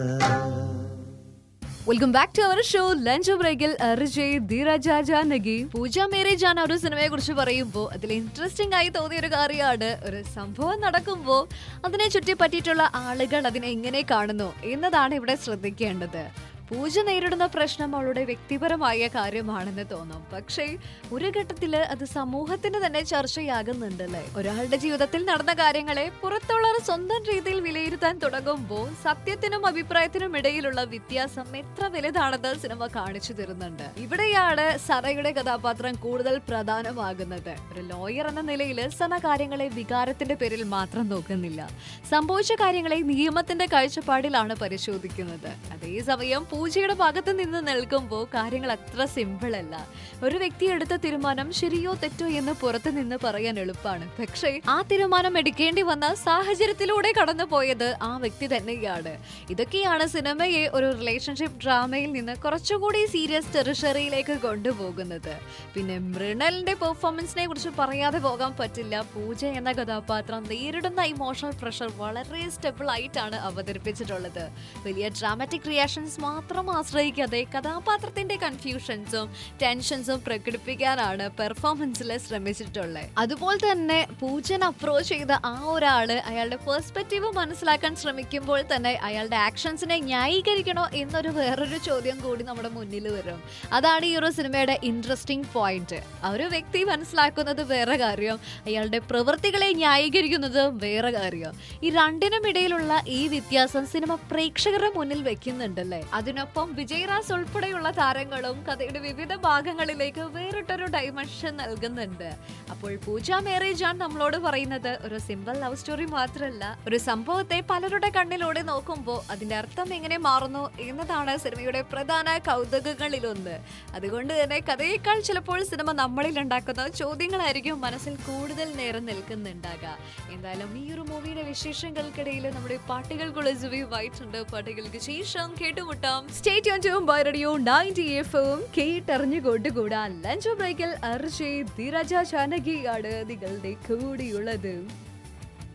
welcome back to our show lunch ബ്രേക്കിൽ അർജയ് ധീരജ ജാനകി പൂജ മേരെ ജാൻ ഒരു സിനിമയെ കുറിച്ച് പറയുമ്പോൾ അതിൽ ഇൻട്രസ്റ്റിംഗ് ആയി തോന്നിയ ഒരു കാര്യമാണ് ഒരു സംഭവം നടക്കുമ്പോൾ അതിനെ ചുറ്റിപ്പറ്റിയിട്ടുള്ള ആളുകൾ അതിനെ എങ്ങനെ കാണുന്നു എന്നതാണ് ഇവിടെ ശ്രദ്ധിക്കേണ്ടത് പൂജ നേരിടുന്ന പ്രശ്നം അവളുടെ വ്യക്തിപരമായ കാര്യമാണെന്ന് തോന്നും പക്ഷേ ഒരു ഘട്ടത്തില് അത് സമൂഹത്തിന് തന്നെ ചർച്ചയാകുന്നുണ്ടല്ലേ ഒരാളുടെ ജീവിതത്തിൽ നടന്ന കാര്യങ്ങളെ പുറത്തുള്ളവർ സ്വന്തം രീതിയിൽ വിലയിരുത്താൻ തുടങ്ങുമ്പോൾ സത്യത്തിനും അഭിപ്രായത്തിനും ഇടയിലുള്ള വ്യത്യാസം എത്ര വലുതാണെന്ന് സിനിമ കാണിച്ചു തരുന്നുണ്ട് ഇവിടെയാണ് സറയുടെ കഥാപാത്രം കൂടുതൽ പ്രധാനമാകുന്നത് ഒരു ലോയർ എന്ന നിലയിൽ സന കാര്യങ്ങളെ വികാരത്തിന്റെ പേരിൽ മാത്രം നോക്കുന്നില്ല സംഭവിച്ച കാര്യങ്ങളെ നിയമത്തിന്റെ കാഴ്ചപ്പാടിലാണ് പരിശോധിക്കുന്നത് അതേസമയം പൂജയുടെ ഭാഗത്ത് നിന്ന് നിൽക്കുമ്പോൾ കാര്യങ്ങൾ അത്ര സിമ്പിൾ അല്ല ഒരു വ്യക്തി എടുത്ത തീരുമാനം ശരിയോ തെറ്റോ എന്ന് പുറത്തു നിന്ന് പറയാൻ എളുപ്പമാണ് പക്ഷേ ആ തീരുമാനം എടുക്കേണ്ടി വന്ന സാഹചര്യത്തിലൂടെ കടന്നുപോയത് ആ വ്യക്തി തന്നെയാണ് ഇതൊക്കെയാണ് സിനിമയെ ഒരു റിലേഷൻഷിപ്പ് ഡ്രാമയിൽ നിന്ന് കുറച്ചുകൂടി സീരിയസ് ടെറിഷറിയിലേക്ക് കൊണ്ടുപോകുന്നത് പിന്നെ മൃണലിന്റെ പെർഫോമൻസിനെ കുറിച്ച് പറയാതെ പോകാൻ പറ്റില്ല പൂജ എന്ന കഥാപാത്രം നേരിടുന്ന ഇമോഷണൽ പ്രഷർ വളരെ സ്റ്റെബിൾ ആയിട്ടാണ് അവതരിപ്പിച്ചിട്ടുള്ളത് വലിയ ഡ്രാമാറ്റിക് റിയാക്ഷൻസ് മാത്രം ആശ്രയിക്കാതെ കഥാപാത്രത്തിന്റെ കൺഫ്യൂഷൻസും ടെൻഷൻസും പ്രകടിപ്പിക്കാനാണ് പെർഫോമൻസിൽ ശ്രമിച്ചിട്ടുള്ളത് അതുപോലെ തന്നെ പൂജൻ അപ്രോച്ച് ചെയ്ത ആ ഒരാള് അയാളുടെ പെർസ്പെക്റ്റീവ് മനസ്സിലാക്കാൻ ശ്രമിക്കുമ്പോൾ തന്നെ അയാളുടെ ആക്ഷൻസിനെ ന്യായീകരിക്കണോ എന്നൊരു വേറൊരു ചോദ്യം കൂടി നമ്മുടെ മുന്നിൽ വരും അതാണ് ഈ ഒരു സിനിമയുടെ ഇൻട്രസ്റ്റിംഗ് പോയിന്റ് ആ ഒരു വ്യക്തി മനസ്സിലാക്കുന്നത് വേറെ കാര്യം അയാളുടെ പ്രവൃത്തികളെ ന്യായീകരിക്കുന്നത് വേറെ കാര്യം ഈ രണ്ടിനും ഇടയിലുള്ള ഈ വ്യത്യാസം സിനിമ പ്രേക്ഷകരുടെ മുന്നിൽ വെക്കുന്നുണ്ടല്ലേ അതിനൊപ്പം വിജയറാസ് ഉൾപ്പെടെയുള്ള താരങ്ങളും കഥയുടെ വിവിധ ഭാഗങ്ങളിലേക്ക് വേറിട്ടൊരു ഡൈമെൻഷൻ നൽകുന്നുണ്ട് അപ്പോൾ പൂജ മാരേജ് ആണ് നമ്മളോട് പറയുന്നത് ഒരു സിമ്പിൾ ലവ് സ്റ്റോറി മാത്രമല്ല ഒരു സംഭവത്തെ പലരുടെ കണ്ണിലൂടെ നോക്കുമ്പോൾ അതിന്റെ അർത്ഥം എങ്ങനെ മാറുന്നു എന്നതാണ് സിനിമയുടെ പ്രധാന കൗതുകങ്ങളിലൊന്ന് അതുകൊണ്ട് തന്നെ കഥയേക്കാൾ ചിലപ്പോൾ സിനിമ നമ്മളിൽ ഉണ്ടാക്കുന്ന ചോദ്യങ്ങളായിരിക്കും മനസ്സിൽ കൂടുതൽ നേരം നിൽക്കുന്നുണ്ടാകുക എന്തായാലും ഈ ഒരു മൂവിയുടെ വിശേഷങ്ങൾക്കിടയിൽ നമ്മുടെ പാട്ടുകൾക്കുള്ള ജുവിയുമായിട്ടുണ്ട് പാട്ടുകൾക്ക് ശേഷം കേട്ടുമുട്ടാം സ്റ്റേറ്റ് ഓൺ ടു ബൈ റേഡിയോ നയൻറ്റി എഫും കേട്ടറിഞ്ഞു കൊണ്ടുകൂടാ ലഞ്ച് ബ്രേക്കിൽ അർജയ് ധീരജ ചാനകിയാണ് നിങ്ങളുടെ കൂടിയുള്ളത്